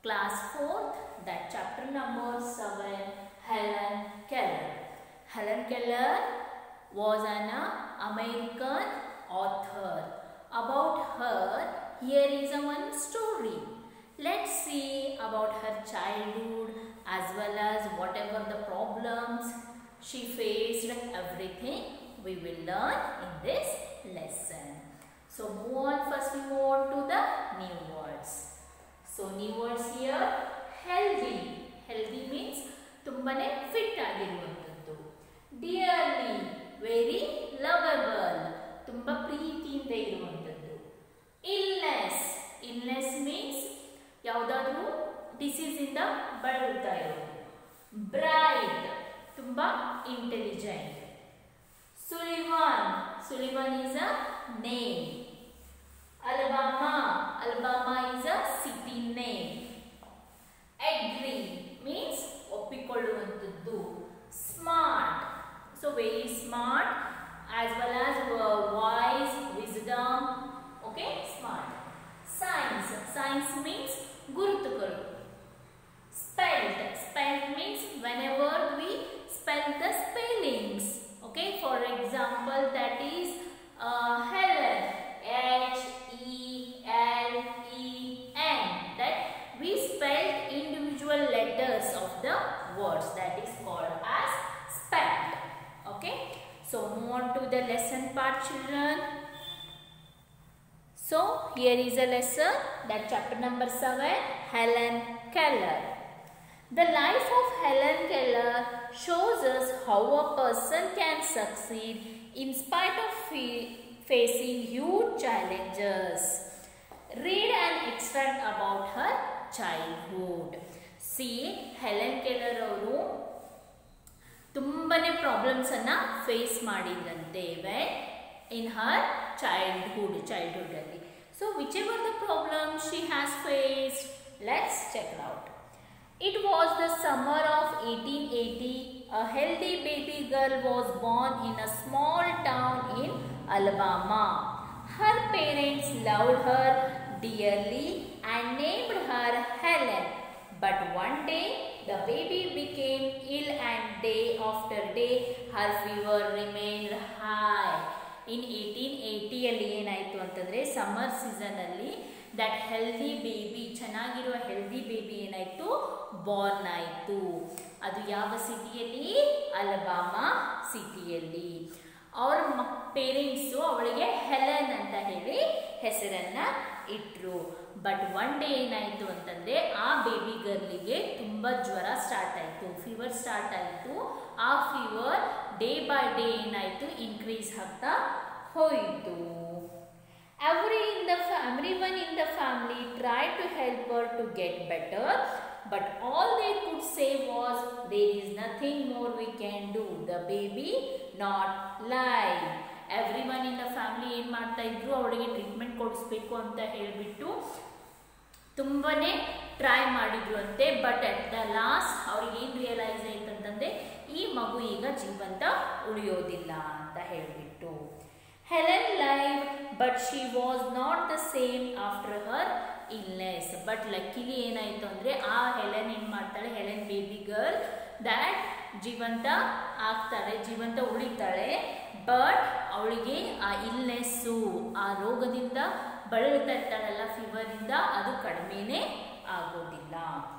class 4th, that chapter number 7, Helen Keller. Helen Keller was an uh, American author. About her, here is a one story. Let's see about her childhood as well as whatever the problems she faced, everything we will learn in this lesson. So move on, first we move on to the new words. So new words here healthy healthy means ತುಂಬಾನೇ fit ಆಗಿರುವಂಥದ್ದು dearly very lovable ತುಂಬ ಪ್ರೀತಿಯಿಂದ ಇರುವಂಥದ್ದು illness illness means ಯಾವುದಾದ್ರೂ ಡಿಸೀಸಿಂದ ಬಳಲ್ತಾ ಇರೋದು bright ತುಂಬ intelligent Sullivan Sullivan is a name Alabama. Alabama is a city name. Agree means ಒಪ್ಪಿಕೊಳ್ಳುವಂಥದ್ದು smart so very smart as well as wise wisdom okay smart signs signs means ಗುರುತುಗಳು spelt spelt means whenever we spell the spellings okay for example that is Helen H E L E N that we spelled individual letters of the words that is called as spelled okay so move on to the lesson part children so here is a lesson that chapter number 7 Helen Keller the life of Helen Keller shows us how a person can succeed in spite of fe- facing huge challenges. Read an extract about her childhood. See, Helen Keller ಅವರು ತುಂಬನೇ ಪ್ರಾಬ್ಲಮ್ಸನ್ನು face ಮಾಡಿದ್ರಂತೆ when in her childhood ಚೈಲ್ಡ್ಹುಡ್ಡಲ್ಲಿ so whichever the problem she has faced let's check out It was the summer of 1880. A healthy baby girl was born in a small town in Alabama. Her parents loved her dearly and named her Helen. But one day the baby became ill and day after day her fever remained high. In eighteen ಏಯ್ಟಿಯಲ್ಲಿ ಏನಾಯಿತು ಅಂತಂದರೆ summer ಸೀಸನಲ್ಲಿ that healthy baby ಚೆನ್ನಾಗಿರುವ healthy baby ಏನಾಯಿತು born ಆಯಿತು ಅದು ಯಾವ ಸಿಟಿಯಲ್ಲಿ ಅಲಬಾಮಾ ಸಿಟಿಯಲ್ಲಿ ಅವ್ರ ಮಕ್ ಪೇರೆಂಟ್ಸು ಅವಳಿಗೆ ಹೆಲನ್ ಅಂತ ಹೇಳಿ ಹೆಸರನ್ನು ಇಟ್ಟರು ಬಟ್ ಒನ್ ಡೇ ಏನಾಯಿತು ಅಂತಂದರೆ ಆ ಬೇಬಿ ಗರ್ಲಿಗೆ ತುಂಬ ಜ್ವರ ಸ್ಟಾರ್ಟ್ ಆಯಿತು ಫೀವರ್ ಸ್ಟಾರ್ಟ್ ಆಯಿತು ಆ ಫೀವರ್ ಡೇ ಬೈ ಡೇ ಏನಾಯಿತು ಇನ್ಕ್ರೀಸ್ ಆಗ್ತಾ ಹೋಯಿತು every in the family one in the family try to help her to get better but all they could say was there is nothing more we can do the baby not live every one in the family ಏನು ಮಾಡ್ತಾ ಇದ್ರು ಅವಳಿಗೆ treatment ಕೊಡಿಸ್ಬೇಕು ಅಂತ ಹೇಳಿಬಿಟ್ಟು ತುಂಬಾ try ಮಾಡಿದ್ರು ಅಂತೆ ಬಟ್ ಅಟ್ ದ ಲಾಸ್ಟ್ ಅವ್ರಿಗೆ ಏನು ರಿಯಲೈಸ್ ಆಯ್ತಂತಂದರೆ ಈ ಮಗು ಈಗ ಜೀವಂತ ಉಳಿಯೋದಿಲ್ಲ ಅಂತ ಹೇಳಿಬಿಟ್ಟು Helen live but she was not the same after her illness but luckily ಏನಾಯಿತು ಅಂದರೆ ಆ ಹೆಲೆನ್ ಏನು ಮಾಡ್ತಾಳೆ ಹೆಲೆನ್ ಬೇಬಿ ಗರ್ಲ್ ದ್ಯಾಟ್ ಜೀವಂತ ಆಗ್ತಾಳೆ ಜೀವಂತ ಉಳಿತಾಳೆ ಬಟ್ ಅವಳಿಗೆ ಆ ಇಲ್ನೆಸ್ಸು ಆ ರೋಗದಿಂದ ಬಳಲ್ತಾ ಇರ್ತಾಳಲ್ಲ ಫೀವರಿಂದ ಅದು ಕಡಿಮೆನೇ ಆಗೋದಿಲ್ಲ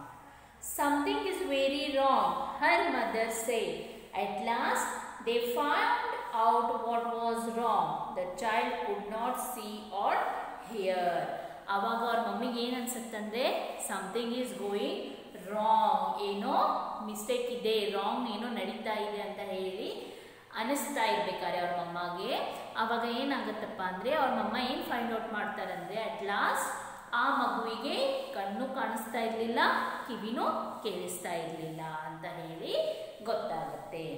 something is very wrong her mother say at last they find out what was wrong the child could not see or hear ಆವಾಗ ಅವ್ರ ಮಮ್ಮಿಗೆ ಏನು ಅನ್ಸುತ್ತಂದರೆ ಸಮಥಿಂಗ್ ಈಸ್ ಗೋಯಿಂಗ್ ರಾಂಗ್ ಏನೋ ಮಿಸ್ಟೇಕ್ ಇದೆ ರಾಂಗ್ ಏನೋ ನಡೀತಾ ಇದೆ ಅಂತ ಹೇಳಿ ಅನಿಸ್ತಾ ಇರ್ಬೇಕಾದ್ರೆ ಅವ್ರ ಮಮ್ಮಗೆ ಆವಾಗ ಏನಾಗುತ್ತಪ್ಪ ಅಂದರೆ ಅವ್ರ ಮಮ್ಮ ಏನು ಫೈಂಡ್ ಔಟ್ ಮಾಡ್ತಾರಂದರೆ ಅಟ್ ಲಾಸ್ಟ್ ಆ ಮಗುವಿಗೆ ಕಣ್ಣು ಕಾಣಿಸ್ತಾ ಇರಲಿಲ್ಲ ಕಿವಿನೂ ಕೇಳಿಸ್ತಾ ಇರಲಿಲ್ಲ ಅಂತ ಹೇಳಿ ಗೊತ್ತಾಗುತ್ತೆ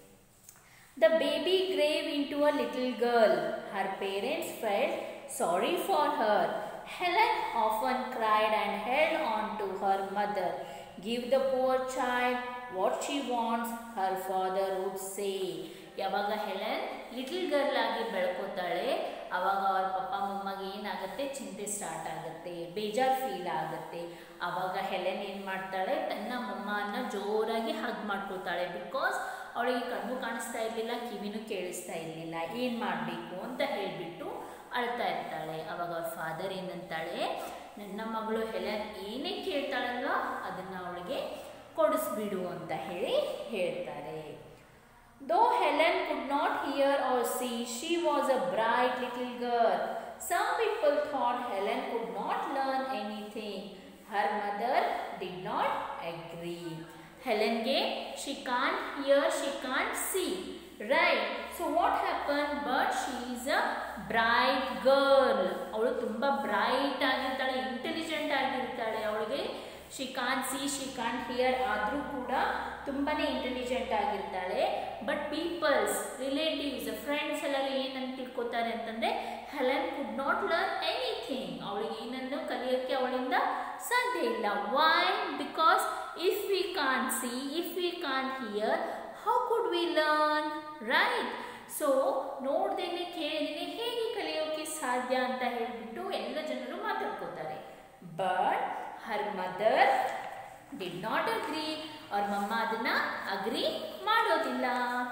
the baby grew into a little girl her parents felt sorry for her Helen often cried and held on to her mother give the poor child what she wants her father would say ಯಾವಾಗ Helen little girl ಆಗಿ ಬೆಳ್ಕೋತಾಳೆ ಅವಾಗ ಅವ್ರ ಪಪ್ಪ ಮಮ್ಮಗೆ ಏನಾಗುತ್ತೆ ಚಿಂತೆ start ಆಗುತ್ತೆ ಬೇಜಾರು feel ಆಗುತ್ತೆ ಅವಾಗ ಹೆಲೆನ್ ಏನು ಮಾಡ್ತಾಳೆ ತನ್ನ ಮಮ್ಮನ ಜೋರಾಗಿ ಹಗ್ ಮಾಡ್ಕೊತಾಳೆ ಬಿಕಾಸ್ ಅವಳಿಗೆ ಕಣ್ಣು ಕಾಣಿಸ್ತಾ ಇರಲಿಲ್ಲ ಕಿವಿನೂ ಕೇಳಿಸ್ತಾ ಇರಲಿಲ್ಲ ಏನು ಮಾಡಬೇಕು ಅಂತ ಹೇಳಿಬಿಟ್ಟು ಅಳ್ತಾ ಇರ್ತಾಳೆ ಅವಾಗ ಅವ್ರ ಫಾದರ್ ಏನಂತಾಳೆ ನನ್ನ ಮಗಳು ಹೆಲೆನ್ ಏನೇ ಕೇಳ್ತಾಳಲ್ವ ಅದನ್ನು ಅವಳಿಗೆ ಕೊಡಿಸ್ಬಿಡು ಅಂತ ಹೇಳಿ ಹೇಳ್ತಾರೆ Though Helen could not hear or see, she was a bright little girl. Some people thought Helen could not learn anything. Her mother did not agree. Helenಗೆ she can't hear, she can't see. Right. So what happened? But she is a bright girl. ಅವಳು ತುಂಬ bright ಆಗಿರ್ತಾಳೆ intelligent ಆಗಿರ್ತಾಳೆ ಅವಳಿಗೆ she can't see she can't hear ಆದರೂ ಕೂಡ ತುಂಬಾ intelligent ಆಗಿರ್ತಾಳೆ but peoples relatives friends ಎಲ್ಲರೂ ಏನಂತ ತಿಳ್ಕೊತಾರೆ ಅಂತಂದರೆ Helen could not learn anything ಅವಳಿಗೆ ಏನನ್ನು ಕಲಿಯೋಕ್ಕೆ ಅವಳಿಂದ ಸಾಧ್ಯ ಇಲ್ಲ why because if we can't see if we can't hear how could we learn right so ನೋಡ್ದೇನೆ ಕೇಳಿದೇನೆ ಹೇಗೆ ಕಲಿಯೋಕ್ಕೆ ಸಾಧ್ಯ ಅಂತ ಹೇಳಿಬಿಟ್ಟು ಎಲ್ಲ ಜನರು ಮಾತಾಡ್ಕೋತಾರೆ but her mother did not agree ಅವ್ರ ಮಮ್ಮ ಅದನ್ನ ಅಗ್ರಿ ಮಾಡೋದಿಲ್ಲ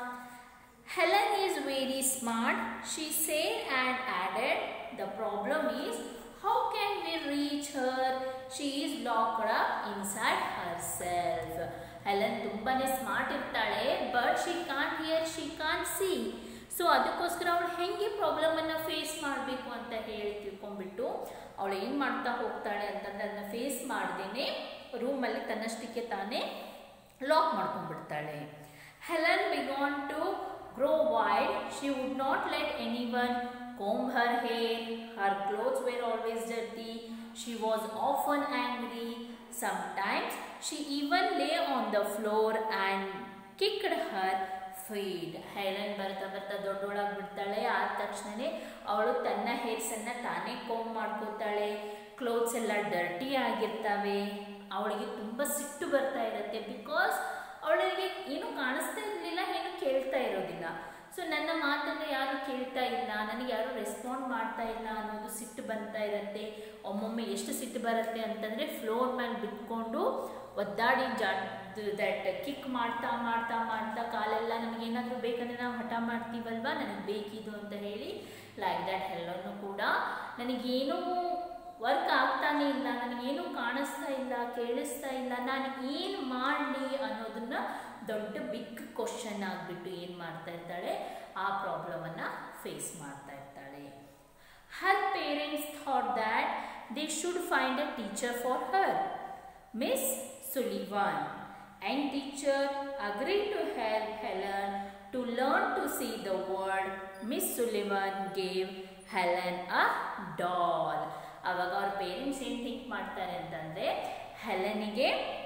Helen is very smart she said and added the problem is how can we reach her she is locked up inside herself Helen ತುಂಬಾ smart ಇರ್ತಾಳೆ but she can't hear she can't see so ಅದಕ್ಕೋಸ್ಕರ ಅವಳು ಹೆಂಗೆ ಪ್ರಾಬ್ಲಮನ್ನು face ಮಾಡಬೇಕು ಅಂತ ಹೇಳಿ ತಿಳ್ಕೊಂಡ್ಬಿಟ್ಟು ಅವಳು ಏನು ಮಾಡ್ತಾ ಹೋಗ್ತಾಳೆ ಅಂತಂದ್ರೆ ಅದನ್ನ ಫೇಸ್ ಮಾಡ್ದೇನೆ ರೂಮಲ್ಲಿ ತನ್ನಷ್ಟಕ್ಕೆ ತಾನೇ ಲಾಕ್ ಮಾಡ್ಕೊಂಡ್ಬಿಡ್ತಾಳೆ Helen began to grow wild she would not let anyone comb her hair, her clothes were always dirty, she was often angry. Sometimes she even lay on the floor and kicked her feet. Helen ಬರ್ತಾ ಬರ್ತಾ ದೊಡ್ಡೋಳಾಗಿ ಬಿಡ್ತಾಳೆ ಆದ ತಕ್ಷಣನೇ ಅವಳು ತನ್ನ ಹೇರ್ಸನ್ನು ತಾನೇ comb ಮಾಡ್ಕೋತಾಳೆ clothes ಎಲ್ಲ ಡರ್ಟಿ ಆಗಿರ್ತವೆ ಅವಳಿಗೆ ತುಂಬ ಸಿಟ್ಟು ಬರ್ತಾ ಇರುತ್ತೆ ಬಿಕಾಸ್ ಅವಳಿಗೆ ಏನು ಕಾಣಿಸ್ತಾ ಇರಲಿಲ್ಲ ಏನು ಕೇಳ್ತಾ ಇರೋದಿಲ್ಲ ಸೊ ನನ್ನ ಮಾತನ್ನು ಯಾರು ಕೇಳ್ತಾ ಇಲ್ಲ ನನಗೆ ಯಾರು ರೆಸ್ಪಾಂಡ್ ಮಾಡ್ತಾ ಇಲ್ಲ ಅನ್ನೋದು ಸಿಟ್ಟು ಬರ್ತಾ ಇರುತ್ತೆ ಒಮ್ಮೊಮ್ಮೆ ಎಷ್ಟು ಸಿಟ್ಟು ಬರುತ್ತೆ ಅಂತಂದರೆ ಫ್ಲೋರ್ ಮೇಲೆ ಬಿಟ್ಕೊಂಡು ಒದ್ದಾಡಿ ಜಾ ದಟ್ ಕಿಕ್ ಮಾಡ್ತಾ ಮಾಡ್ತಾ ಮಾಡ್ತಾ ಕಾಲೆಲ್ಲ ನನಗೇನಾದರೂ ಬೇಕಂದರೆ ನಾವು ಹಠ ಮಾಡ್ತೀವಲ್ವಾ ನನಗೆ ಬೇಕಿದು ಅಂತ ಹೇಳಿ ಲೈಕ್ ದ್ಯಾಟ್ ಎಲ್ಲನೂ ಕೂಡ ನನಗೇನೂ ವರ್ಕ್ ಆಗ್ತಾನೆ ಇಲ್ಲ ನನಗೇನು ಕಾಣಿಸ್ತಾ ಇಲ್ಲ ಕೇಳಿಸ್ತಾ ಇಲ್ಲ ನಾನು ಏನು ಮಾಡಲಿ ಅನ್ನೋದನ್ನ ದೊಡ್ಡ ಬಿಗ್ ಕ್ವಶನ್ ಆಗಿಬಿಟ್ಟು ಏನು ಮಾಡ್ತಾ ಇರ್ತಾಳೆ ಆ ಪ್ರಾಬ್ಲಮನ್ನು ಫೇಸ್ ಮಾಡ್ತಾ ಇರ್ತಾಳೆ her parents thought that they should find a teacher for her Miss Sullivan and teacher agreed to help Helen to learn to see the world. Miss Sullivan gave Helen a doll. ಅವಾಗ ಅವ್ರ parents ಏನು think ಮಾಡ್ತಾರೆ ಅಂತಂದರೆ ಹೆಲನಿಗೆ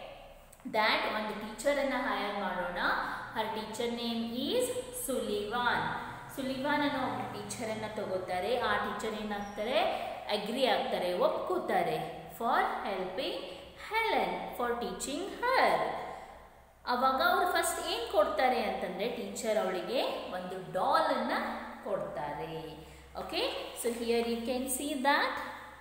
that ಒಂದು ಟೀಚರನ್ನು hire ಮಾಡೋಣ her teacher name is Sullivan Sullivan ಅನ್ನೋ ಒಬ್ಬ ಟೀಚರನ್ನು ತಗೋತಾರೆ ಆ ಟೀಚರ್ ಏನಾಗ್ತಾರೆ ಅಗ್ರಿ ಆಗ್ತಾರೆ ಒಪ್ಕೋತಾರೆ for helping Helen for teaching her ಅವಾಗ ಅವರು ಫಸ್ಟ್ ಏನು ಕೊಡ್ತಾರೆ ಅಂತಂದರೆ ಟೀಚರ್ ಅವಳಿಗೆ ಒಂದು ಡಾಲನ್ನು ಕೊಡ್ತಾರೆ okay so here you can see that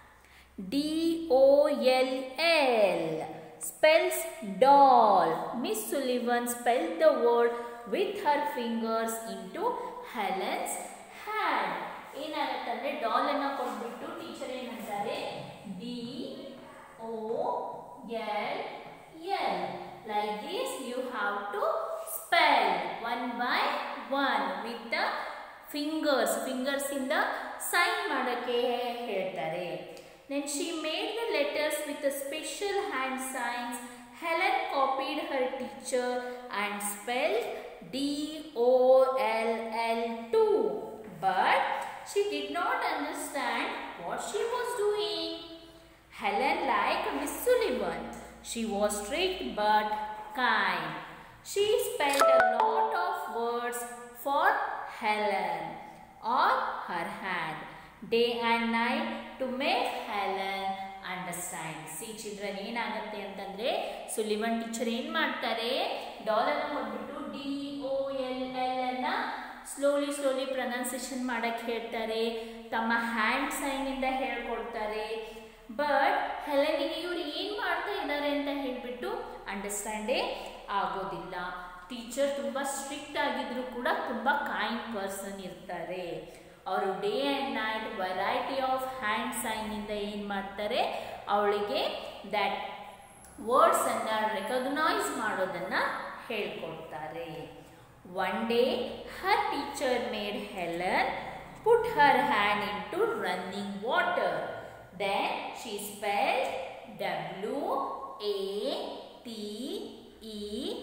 D O L L spells doll. Miss Sullivan spelled the word with her fingers into Helen's hand. ಏನಾಗತ್ತಂದ್ರೆ ಡಾಲ್ ಅನ್ನ ಕೊಟ್ಬಿಟ್ಟು ಟೀಚರ್ ಏನಂತಾರೆ D O L L like this you have to spell one by one with the fingers fingers ಇಂದ sign ಮಾಡೋಕ್ಕೆ ಹೇಳ್ತಾರೆ Then she made the letters with a special hand signs. Helen copied her teacher and spelled D O L L too. But she did not understand what she was doing. Helen liked Miss Sullivan. She was strict but kind. She spelled a lot of words for Helen on her hand. Day and night to make Helen understand see children ಏನಾಗುತ್ತೆ ಅಂತಂದರೆ Sullivan teacher ಏನು ಮಾಡ್ತಾರೆ ಡಾಲನ್ನು ಕೊಟ್ಬಿಟ್ಟು D O L L ಅನ್ನ slowly slowly pronunciation ಮಾಡಕ್ಕೆ ಹೇಳ್ತಾರೆ ತಮ್ಮ ಹ್ಯಾಂಡ್ ಸೈನಿಂದ ಹೇಳ್ಕೊಡ್ತಾರೆ ಬಟ್ ಹೆಲೆನಿಗೆ ಇವ್ರು ಏನು ಮಾಡ್ತಾ ಇದ್ದಾರೆ ಅಂತ ಹೇಳಿಬಿಟ್ಟು ಅಂಡರ್ಸ್ಟ್ಯಾಂಡೇ ಆಗೋದಿಲ್ಲ ಟೀಚರ್ ತುಂಬ ಸ್ಟ್ರಿಕ್ಟ್ ಆಗಿದ್ರು ಕೂಡ ತುಂಬ ಕೈಂಡ್ ಪರ್ಸನ್ ಇರ್ತಾರೆ ಅವರು day and night variety of hand ಸೈನಿಂದ ಏನು ಮಾಡ್ತಾರೆ ಅವಳಿಗೆ ದ್ಯಾಟ್ ವರ್ಡ್ಸನ್ನು ರೆಕಗ್ನೈಸ್ ಮಾಡೋದನ್ನು ಹೇಳ್ಕೊಡ್ತಾರೆ one day her teacher made Helen put her hand into running water then she spelled W A T E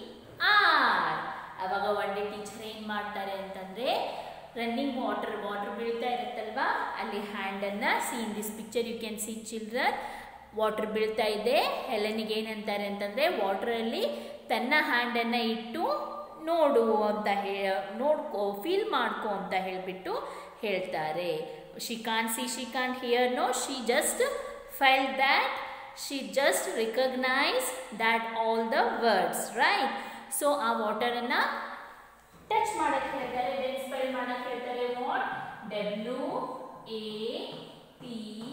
R ಅವಾಗ ಒನ್ ಡೇ ಟೀಚರ್ ಏನು ಮಾಡ್ತಾರೆ ಅಂತಂದರೆ ರನ್ನಿಂಗ್ ವಾಟರ್ ವಾಟರ್ ಬೀಳ್ತಾ ಇರುತ್ತಲ್ವಾ ಅಲ್ಲಿ ಹ್ಯಾಂಡನ್ನು see in this picture you can see children water ಬೀಳ್ತಾ ಇದೆ ಹೆಲನಿಗೆ ಏನಂತಾರೆ ಅಂತಂದರೆ ವಾಟ್ರಲ್ಲಿ ತನ್ನ ಹ್ಯಾಂಡನ್ನು ಇಟ್ಟು ನೋಡು ಅಂತ ಹೇ ನೋಡ್ಕೋ ಫೀಲ್ ಮಾಡ್ಕೋ ಅಂತ ಹೇಳಿಬಿಟ್ಟು ಹೇಳ್ತಾರೆ she can't see she can't hear no she just feel that she just recognise that all the words right so ಆ ವಾಟರನ್ನು ಟಚ್ ಮಾಡಕ್ಕೆ ಹೇಳ್ತಾರೆ ದೆನ್ ಸ್ಪೆಲ್ ಮಾಡಕ್ಕೆ ಹೇಳ್ತಾರೆ what W A T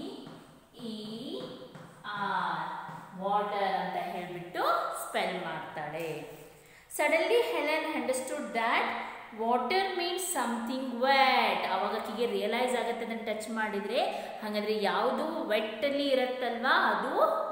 E R water ಅಂತ ಹೇಳಿಬಿಟ್ಟು ಸ್ಪೆಲ್ ಮಾಡ್ತಾಳೆ suddenly Helen understood that water means something wet ಅವಾಗ ಆಕೆಗೆ ರಿಯಲೈಸ್ ಆಗುತ್ತೆ ಅದನ್ನು ಟಚ್ ಮಾಡಿದರೆ ಹಾಗಾದರೆ ಯಾವುದು ವೆಟ್ಟಲ್ಲಿ ಇರುತ್ತಲ್ವಾ ಅದು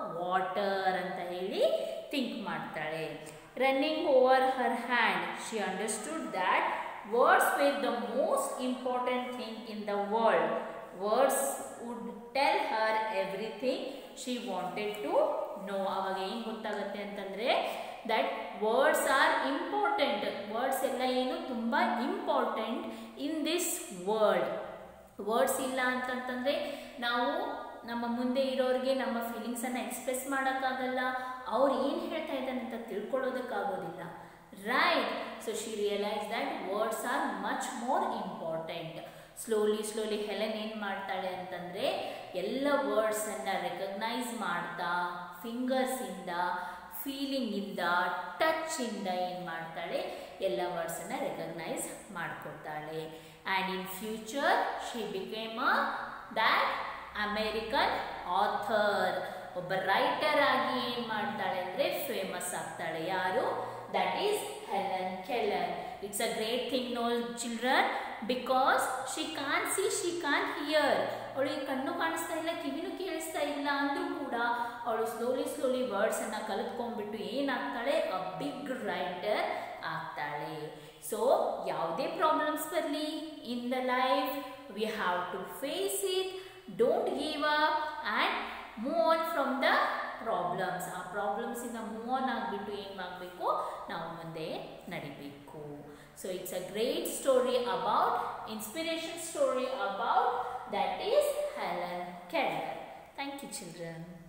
ವಾಟರ್ ಅಂತ ಹೇಳಿ ಥಿಂಕ್ ಮಾಡ್ತಾಳೆ running over her hand she understood that words were the most important thing in the world words would tell her everything she wanted to know ಅವಾಗ ಏನು ಗೊತ್ತಾಗುತ್ತೆ ಅಂತಂದರೆ that words are important words ಎಲ್ಲ ಏನು ತುಂಬ important in this world words ಇಲ್ಲ ಅಂತಂತಂದರೆ ನಾವು ನಮ್ಮ ಮುಂದೆ ಇರೋರಿಗೆ ನಮ್ಮ ಫೀಲಿಂಗ್ಸನ್ನು ಎಕ್ಸ್ಪ್ರೆಸ್ ಮಾಡೋಕ್ಕಾಗಲ್ಲ ಅವ್ರು ಏನು ಹೇಳ್ತಾ ಇದ್ದಾರೆ ಅಂತ ತಿಳ್ಕೊಳ್ಳೋದಕ್ಕಾಗೋದಿಲ್ಲ right so she realise that words are much more important slowly slowly Helen ಏನು ಮಾಡ್ತಾಳೆ ಅಂತಂದರೆ ಎಲ್ಲ ವರ್ಡ್ಸನ್ನು ರೆಕಗ್ನೈಸ್ ಮಾಡ್ತಾ ಫಿಂಗರ್ಸಿಂದ ಫೀಲಿಂಗಿಂದ ಟಚ್ಚಿಂದ ಏನು ಮಾಡ್ತಾಳೆ ಎಲ್ಲ ವರ್ಡ್ಸನ್ನು ರೆಕಗ್ನೈಸ್ ಮಾಡ್ಕೊಳ್ತಾಳೆ and in future she became a that American author ಒಬ್ಬ ರೈಟರ್ ಆಗಿ ಏನು ಮಾಡ್ತಾಳೆ ಅಂದರೆ ಫೇಮಸ್ ಆಗ್ತಾಳೆ ಯಾರು that is Helen Keller it's a great thing no children because she can't see she can't hear ಅವಳಿಗೆ ಕಣ್ಣು ಕಾಣಿಸ್ತಾ ಇಲ್ಲ ಕಿವಿನೂ ಕೇಳಿಸ್ತಾ ಇಲ್ಲ ಅಂದರೂ ಕೂಡ ಅವಳು ಸ್ಲೋಲಿ ಸ್ಲೋಲಿ ವರ್ಡ್ಸನ್ನು ಕಲಿತ್ಕೊಂಡ್ಬಿಟ್ಟು ಏನಾಗ್ತಾಳೆ ಅ ಬಿಗ್ ರೈಟರ್ ಆಗ್ತಾಳೆ ಸೊ ಯಾವುದೇ ಪ್ರಾಬ್ಲಮ್ಸ್ ಬರಲಿ in the life we have to face it don't give up and move on from the problems ಆ ಪ್ರಾಬ್ಲಮ್ಸಿಂದ ಮೂವ್ ಆನ್ ಆಗಿಬಿಟ್ಟು ಏನು ಮಾಡಬೇಕು ನಾವು ಮುಂದೆ ನಡಿಬೇಕು so it's a great story about inspiration story about that is Helen Keller. Thank you children.